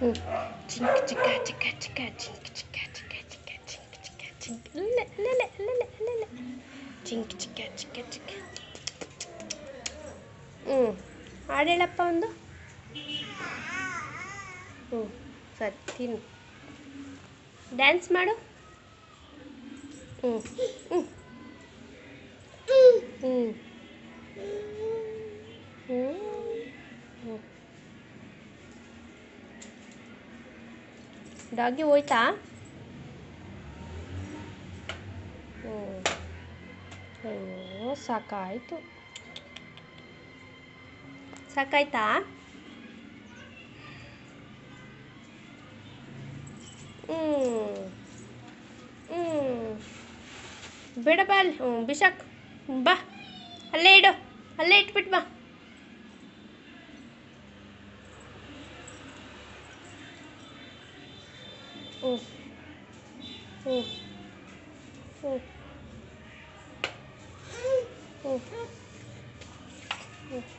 ಹ್ಞೂ ಚಿಂಕ್ ಚಿಕ್ಕ ಚಿಕ್ಕ ಚಿಕ್ಕ ಚಿಂಕ್ ಚಿಕ್ಕ ಚಿಕ್ಕ ಚಿಕ್ಕ ಚಿಂಕ್ ಚಿಕ್ಕ ಚಿಂಕ್ ಅಲ್ಲೇ ಅಲ್ಲೇ ಅಲ್ಲೇ ಅಲ್ಲೇ ಚಿಂಕ್ ಚಿಕ್ಕ ಚಿಕ್ಕ ಚಿಕ್ಕ ಹ್ಞೂ ಹಾಡು ಹೇಳಪ್ಪ ಒಂದು ಹ್ಞೂ ಸರಿ ತಿನ್ನು ಡ್ಯಾನ್ಸ್ ಮಾಡು ಹ್ಞೂ ಹ್ಞೂ ಹ್ಞೂ ಹ್ಞೂ ಹ್ಞೂ ಡಾಗಿ ಹೋಯ್ತಾ ಹ್ಞೂ ಅಯ್ಯೋ ಸಾಕಾಯಿತು ಸಾಕಾಯ್ತಾ ಹ್ಞೂ ಹ್ಞೂ ಬೇಡ ಬಾ ಅಲ್ಲಿ ಹ್ಞೂ ಬಿಸಾಕ್ ಬಾ ಅಲ್ಲೇ ಇಡು ಅಲ್ಲೇ ಇಟ್ಬಿಟ್ಟು ಬಾ ಹ್ಞೂ ಹ್ಞೂ ಹ್ಞೂ ಹ್ಞೂ ಹ್ಞೂ